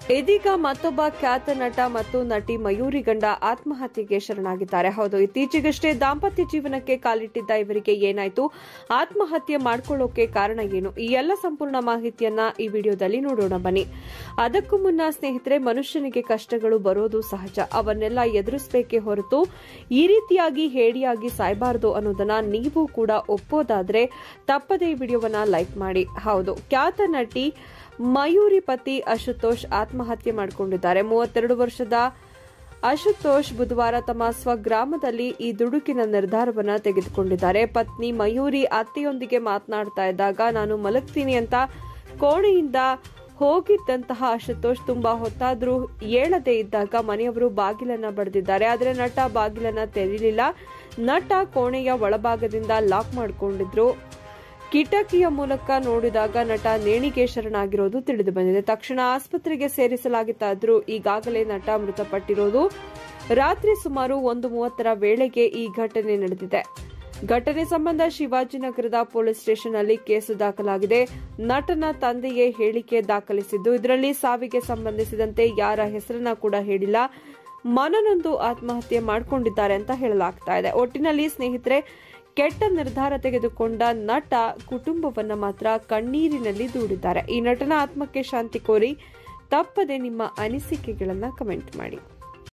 ಇದೀಗ ಮತ್ತೊಬ್ಬ ಖ್ಯಾತ ನಟ ಮತ್ತು ನಟಿ ಮಯೂರಿ ಗಂಡ ಆತ್ಮಹತ್ಯೆಗೆ ಶರಣಾಗಿದ್ದಾರೆ ಹೌದು ಇತ್ತೀಚೆಗಷ್ಟೇ ದಾಂಪತ್ಯ ಜೀವನಕ್ಕೆ ಕಾಲಿಟ್ಟಿದ್ದ ಇವರಿಗೆ ಏನಾಯ್ತು ಆತ್ಮಹತ್ಯೆ ಮಾಡ್ಕೊಳ್ಳೋಕೆ ಕಾರಣ ಏನು ಈ ಎಲ್ಲ ಸಂಪೂರ್ಣ ಮಾಹಿತಿಯನ್ನ ಈ ವಿಡಿಯೋದಲ್ಲಿ ನೋಡೋಣ ಬನ್ನಿ ಅದಕ್ಕೂ ಮುನ್ನ ಸ್ನೇಹಿತರೆ ಮನುಷ್ಯನಿಗೆ ಕಷ್ಟಗಳು ಬರೋದು ಸಹಜ ಅವನ್ನೆಲ್ಲ ಎದುರಿಸಬೇಕೇ ಹೊರತು ಈ ರೀತಿಯಾಗಿ ಹೇಡಿಯಾಗಿ ಸಾಯಬಾರದು ಅನ್ನೋದನ್ನ ನೀವು ಕೂಡ ಒಪ್ಪೋದಾದ್ರೆ ತಪ್ಪದೇ ಈ ವಿಡಿಯೋವನ್ನ ಲೈಕ್ ಮಾಡಿ ಹೌದು ಖ್ಯಾತ ನಟಿ ಮಯೂರಿ ಪತಿ ಅಶುತೋಷ್ ಆತ್ಮಹತ್ಯೆ ಮಾಡಿಕೊಂಡಿದ್ದಾರೆ ಮೂವತ್ತೆರಡು ವರ್ಷದ ಅಶುತೋಷ್ ಬುಧವಾರ ತಮ್ಮ ಸ್ವಗ್ರಾಮದಲ್ಲಿ ಈ ದುಡುಕಿನ ನಿರ್ಧಾರವನ್ನ ತೆಗೆದುಕೊಂಡಿದ್ದಾರೆ ಪತ್ನಿ ಮಯೂರಿ ಅತ್ತೆಯೊಂದಿಗೆ ಮಾತನಾಡ್ತಾ ಇದ್ದಾಗ ನಾನು ಮಲಗ್ತೀನಿ ಅಂತ ಕೋಣೆಯಿಂದ ಹೋಗಿದ್ದಂತಹ ಅಶುತೋಷ್ ತುಂಬಾ ಹೊತ್ತಾದ್ರೂ ಏಳದೆ ಇದ್ದಾಗ ಮನೆಯವರು ಬಾಗಿಲನ್ನ ಬಡಿದಿದ್ದಾರೆ ಆದರೆ ನಟ ಬಾಗಿಲನ್ನ ತೆರೀಲಿಲ್ಲ ನಟ ಕೋಣೆಯ ಒಳಭಾಗದಿಂದ ಲಾಕ್ ಮಾಡಿಕೊಂಡಿದ್ರು ಕಿಟಕಿಯ ಮೂಲಕ ನೋಡಿದಾಗ ನಟ ನೇಣಿಗೆ ಶರಣಾಗಿರೋದು ತಿಳಿದು ಬಂದಿದೆ ತಕ್ಷಣ ಆಸ್ಪತ್ರೆಗೆ ಸೇರಿಸಲಾಗಿತ್ತಾದ್ರೂ ಈಗಾಗಲೇ ನಟ ಮೃತಪಟ್ಟಿರೋದು ರಾತ್ರಿ ಸುಮಾರು ಒಂದು ಮೂವತ್ತರ ವೇಳೆಗೆ ಈ ಘಟನೆ ನಡೆದಿದೆ ಘಟನೆ ಸಂಬಂಧ ಶಿವಾಜಿನಗರದ ಪೊಲೀಸ್ ಸ್ಟೇಷನ್ನಲ್ಲಿ ಕೇಸು ದಾಖಲಾಗಿದೆ ನಟನ ತಂದೆಯೇ ಹೇಳಿಕೆ ದಾಖಲಿಸಿದ್ದು ಇದರಲ್ಲಿ ಸಾವಿಗೆ ಸಂಬಂಧಿಸಿದಂತೆ ಯಾರ ಹೆಸರನ್ನ ಕೂಡ ಹೇಳಿಲ್ಲ ಮನನೊಂದು ಆತ್ಮಹತ್ಯೆ ಮಾಡಿಕೊಂಡಿದ್ದಾರೆ ಅಂತ ಹೇಳಲಾಗ್ತಾ ಇದೆ ಒಟ್ಟಿನಲ್ಲಿ ಸ್ನೇಹಿತರೆ ಕೆಟ್ಟ ನಿರ್ಧಾರ ತೆಗೆದುಕೊಂಡ ನಟ ಕುಟುಂಬವನ್ನ ಮಾತ್ರ ಕಣ್ಣೀರಿನಲ್ಲಿ ದೂಡಿದ್ದಾರೆ ಈ ನಟನ ಆತ್ಮಕ್ಕೆ ಶಾಂತಿ ಕೋರಿ ತಪ್ಪದೆ ನಿಮ್ಮ ಅನಿಸಿಕೆಗಳನ್ನ ಕಮೆಂಟ್ ಮಾಡಿ